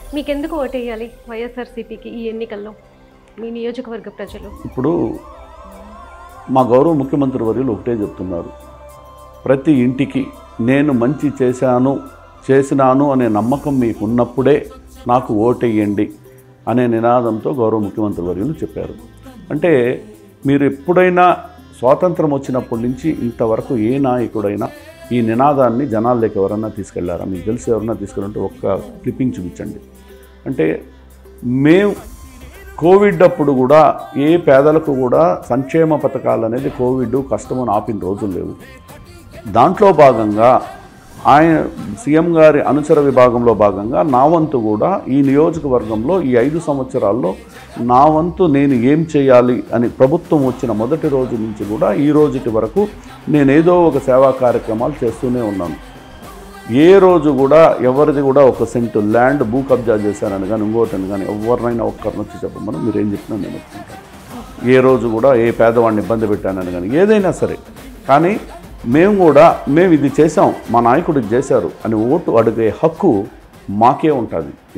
మీకెందుకు ఓటేయాలి వైఎస్ఆర్సీపీకి ఈ ఎన్నికల్లో మీ నియోజకవర్గ ప్రజలు ఇప్పుడు మా గౌరవ ముఖ్యమంత్రి వర్యులు ఒకటే చెప్తున్నారు ప్రతి ఇంటికి నేను మంచి చేశాను చేసినాను అనే నమ్మకం మీకు ఉన్నప్పుడే నాకు ఓటేయండి అనే నినాదంతో గౌరవ ముఖ్యమంత్రి వర్యులు చెప్పారు అంటే మీరు ఎప్పుడైనా స్వాతంత్రం వచ్చినప్పటి నుంచి ఇంతవరకు ఏ నాయకుడైనా ఈ నినాదాన్ని జనాల్లోకి ఎవరన్నా తీసుకెళ్లారా మీకు తెలిసి ఎవరన్నా తీసుకెళ్ళంటే ఒక్క క్లిప్పింగ్ చూపించండి అంటే మేము కోవిడ్ అప్పుడు కూడా ఏ పేదలకు కూడా సంక్షేమ పథకాలు అనేది కోవిడ్ కష్టమని ఆపిన రోజులు లేవు దాంట్లో భాగంగా ఆయన సీఎం గారి అనుచర విభాగంలో భాగంగా నా వంతు కూడా ఈ నియోజకవర్గంలో ఈ ఐదు సంవత్సరాల్లో నా వంతు నేను ఏం చేయాలి అని ప్రభుత్వం వచ్చిన మొదటి రోజు నుంచి కూడా ఈ రోజుటి వరకు నేను ఏదో ఒక సేవా కార్యక్రమాలు చేస్తూనే ఉన్నాను ఏ రోజు కూడా ఎవరిది కూడా ఒక సెంటు ల్యాండ్ భూ కబ్జా చేశారని కానీ ఇంకోటని కానీ ఎవరినైనా ఒక్కరిని వచ్చి చెప్పమని మీరు ఏం చెప్పినా నేను ఒప్పుకుంటాను ఏ రోజు కూడా ఏ పేదవాడిని ఇబ్బంది పెట్టానని కానీ ఏదైనా సరే కానీ మేము కూడా మేము ఇది చేసాం మా నాయకుడికి చేశారు అని ఓటు అడిగే హక్కు మాకే ఉంటుంది